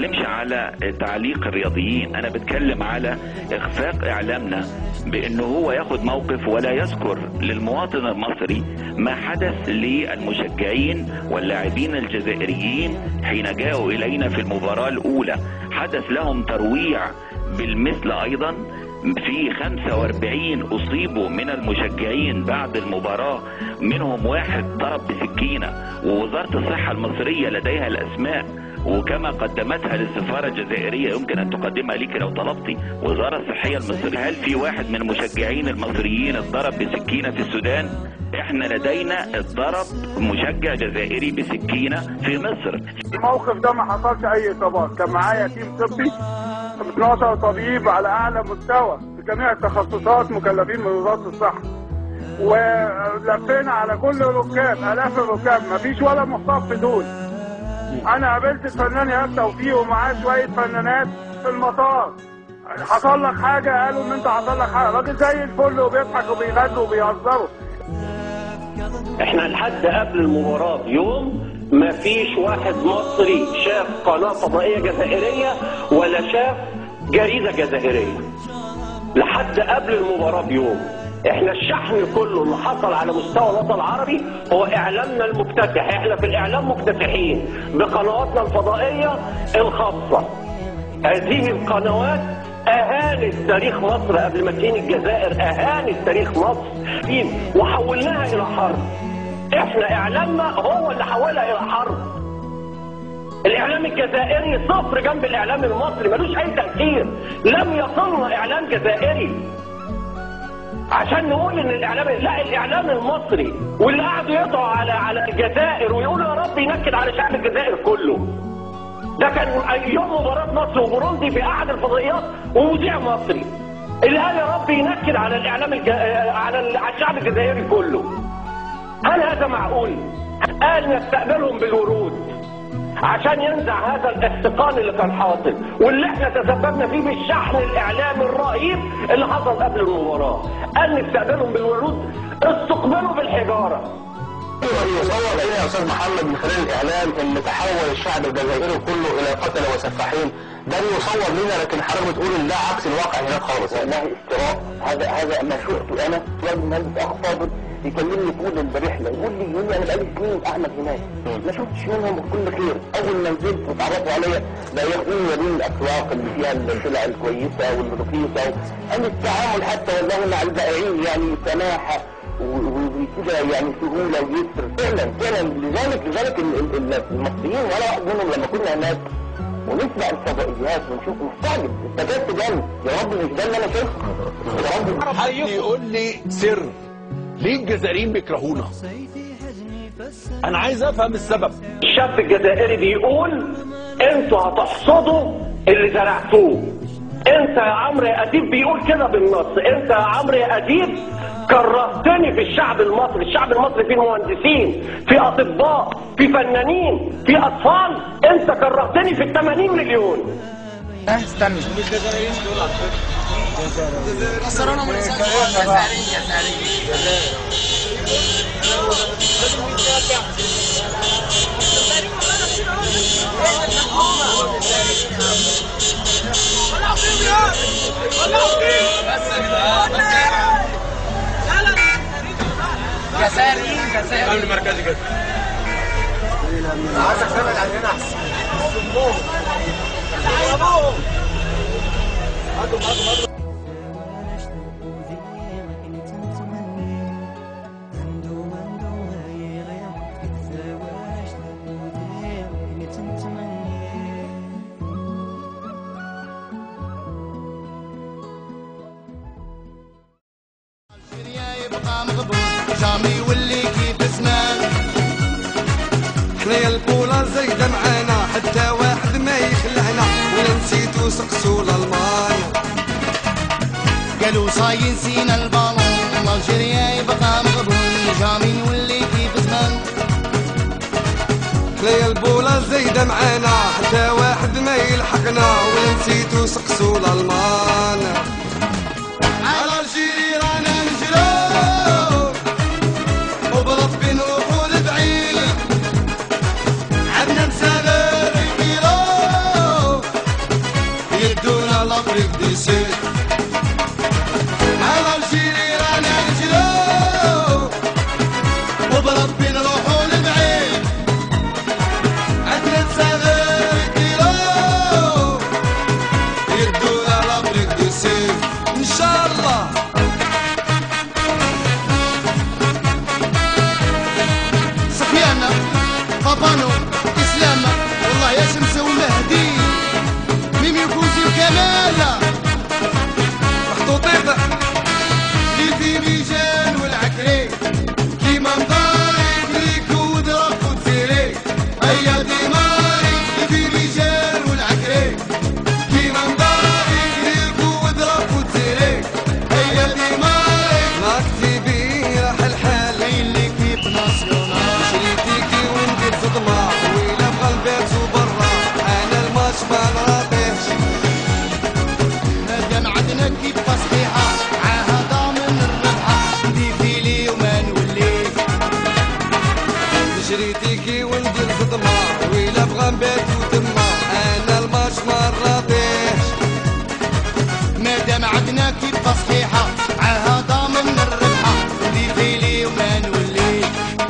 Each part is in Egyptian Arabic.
بتكلمش على تعليق الرياضيين انا بتكلم على اخفاق اعلامنا بانه هو ياخد موقف ولا يذكر للمواطن المصري ما حدث للمشجعين واللاعبين الجزائريين حين جاءوا الينا في المباراه الاولى حدث لهم ترويع بالمثل ايضا في 45 اصيبوا من المشجعين بعد المباراه منهم واحد ضرب بسكينه ووزاره الصحه المصريه لديها الاسماء وكما قدمتها للسفاره الجزائريه يمكن ان تقدمها ليك لو طلبتي وزاره الصحيه المصريه هل في واحد من المشجعين المصريين اتضرب بسكينه في السودان احنا لدينا اتضرب مشجع جزائري بسكينه في مصر الموقف ده ما حصلش اي اصابات كان معايا تيم طبي 12 طبيب على اعلى مستوى في جميع التخصصات مكلفين من وزاره الصحه ولفينا على كل الركاب الاف الركاب مفيش ولا مصاب في دول انا قابلت الفنان ايهاب توفيق ومعاه شويه فنانات في المطار حصل لك حاجه قالوا ان انت حصل لك حاجه راجل زي الفل وبيضحك وبيغنوا وبيهزروا احنا لحد قبل المباراة بيوم ما فيش واحد مصري شاف قناة فضائية جزائرية ولا شاف جريدة جزائرية لحد قبل المباراة بيوم احنا الشحن كله اللي حصل على مستوى الوطن العربي هو اعلامنا المفتتح احنا في الاعلام مفتتحين بقنواتنا الفضائية الخاصة هذه القنوات اهانت تاريخ مصر قبل ما تهين الجزائر اهانت تاريخ مصر وحولناها الى حرب احنا اعلامنا هو اللي حولها الى حرب الاعلام الجزائري صفر جنب الاعلام المصري ملوش اي تاثير لم يصلنا اعلام جزائري عشان نقول ان الاعلام لا الاعلام المصري واللي قعدوا يدعوا على على الجزائر ويقولوا يا رب ينكد على شعب الجزائر كله ده كان يوم مباراة مصر وبوروندي في احد الفضائيات ومذيع مصري اللي قال يا رب ينكد على الاعلام الج... على ال- على الشعب الجزائري كله هل هذا معقول؟ قال نستقبلهم بالورود عشان ينزع هذا الاحتقان اللي كان حاصل واللي احنا تسببنا فيه بالشحن الاعلامي الرهيب اللي حصل قبل المباراه قال نستقبلهم بالورود استقبلوا بالحجاره يصور لنا يا استاذ محمد من خلال الاعلام ان تحول الشعب الجزائري كله الى قتله وسفاحين ده بيصور لنا لكن حضرتك بتقول ان ده عكس الواقع هناك خالص والله افتراء هذا هذا ما شفته انا راجل مهندس اخ فاضل يكلمني طول الرحله يقول لي يقول لي انا بقالي سنين اعمل هناك ما شفتش منهم بكل خير اول ما نزلت وتعرفوا عليا لا ياخذوني بين الاسواق اللي فيها السلع الكويسه والرخيصه ان التعامل حتى والله مع البائعين يعني سماحه و- وكده يعني سهوله ويسر فعلا فعلا لذلك لذلك ال- ال- ال- المصريين ولا واحد منهم لما كنا هناك ونسمع الفضائيات ونشوف مستعجب استجبت جامد يا رب مش ده اللي انا شايفه يا رب حد يقول لي سر ليه الجزائريين بيكرهونا انا عايز افهم السبب الشاب الجزائري بيقول انتوا هتحصدوا اللي زرعتوه انت يا عمرو يا اديب بيقول كده بالنص انت يا عمرو يا اديب كرهتني في الشعب المصري الشعب المصري فيه مهندسين في اطباء في فنانين في اطفال انت كرهتني في ال 80 مليون يبقى مغبوط جامي يولي كيف زمان احنا يا البولا زايدة معانا حتى واحد ما يخلعنا ولا نسيتو سقسو الالمان قالوا صاين سينا البالون الجيريا يبقى مغبون جامي يولي كيف زمان احنا يا البولا زايدة معانا حتى واحد ما يلحقنا ولا نسيتو سقسو الالمان على الجيري رانا نجرو وبربي نروحو لبعيد عندنا مسافر كيلو عدنا كيف تصحيحة معاها ضامن الربحة ندي فيلي وما نوليش شريتيكي وندير صدمة ويلا بغى نبات وتما انا الماش مرة طيش مادام عدنا كيف تصحيحة معاها ضامن الربحة ندي فيلي وما نوليش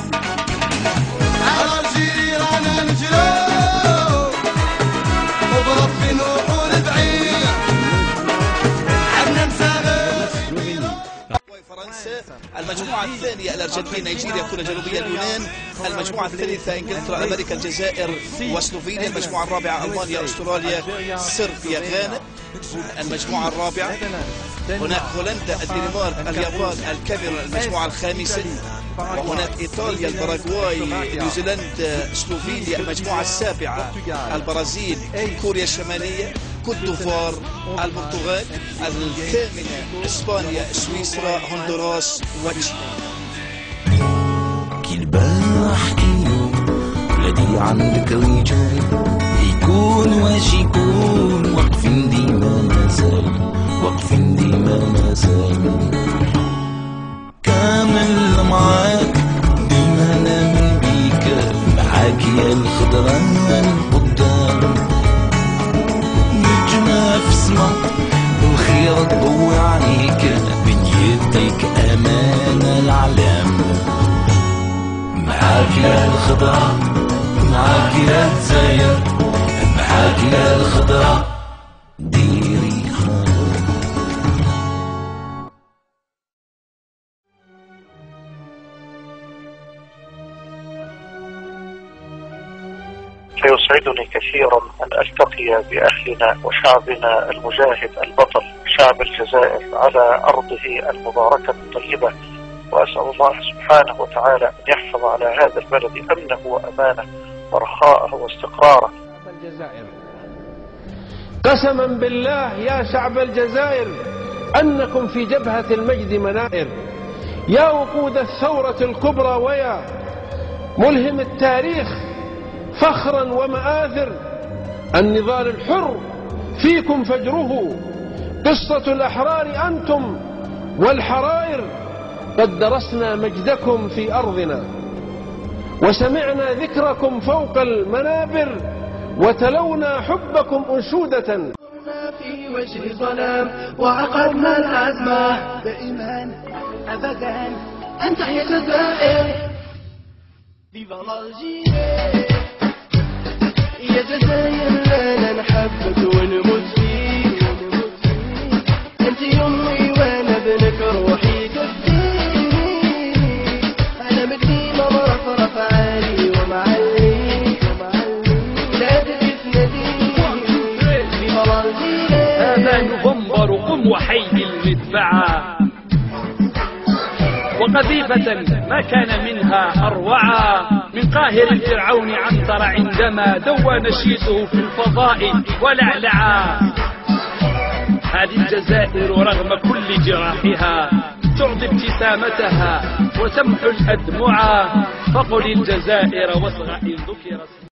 على الجيري رانا نجرو وبربي نروحو لبعيد عنا نسابق فرنسا المجموعة الثانية الأرجنتين نيجيريا كوريا الجنوبية اليونان المجموعة الثالثة إنجلترا أمريكا الجزائر وسلوفينيا المجموعة الرابعة ألمانيا أستراليا صربيا غانا المجموعة الرابعة هناك هولندا الدنمارك اليابان الكاميرون المجموعة الخامسة وهناك إيطاليا الباراغواي نيوزيلندا سلوفينيا المجموعة السابعة البرازيل كوريا الشمالية كوت ديفوار البرتغال الثامنة إسبانيا سويسرا هندوراس وتشيلي كي البارح يوم ولادي عندك رجال يكون واش يكون واقفين ديما مازال واقفين ديما مازال كامل معاك ديما نامن بيك معاك يا الخضران قدام نجمة في سما الخير تضوي عليك بين يديك امان العلام معاك يا الخضرا معاك يا الجزائر معاك يا الخضرا ديري خير فيسعدني كثيرا أن ألتقي بأهلنا وشعبنا المجاهد البطل شعب الجزائر على أرضه المباركة الطيبة وأسأل الله سبحانه وتعالى أن يحفظ على هذا البلد أمنه وأمانه ورخاءه واستقراره الجزائر قسما بالله يا شعب الجزائر أنكم في جبهة المجد منائر يا وقود الثورة الكبرى ويا ملهم التاريخ فخرا ومآثر النضال الحر فيكم فجره قصة الأحرار أنتم والحرائر قد درسنا مجدكم في أرضنا وسمعنا ذكركم فوق المنابر وتلونا حبكم أنشودة في وجه ظلام وعقدنا العزم دائما أبدا أن تحيا الجزائر فيفا الجزائر يا جزائر لا نحبك ونموت فيك انت يمي وانا ابنك روحي تفديني انا مدينة مرفرف عالي ومعلي لا تدري في ناديني فيفا الجزائر هذا نوفمبر قم وحيد المدفعة وقذيفة ما كان منها أروعا من قاهر الفرعون عنتر عندما دوى نشيده في الفضاء ولعلعا هذه الجزائر رغم كل جراحها تعطي ابتسامتها وتمحو الأدمعا فقل الجزائر واصغى إن ذكر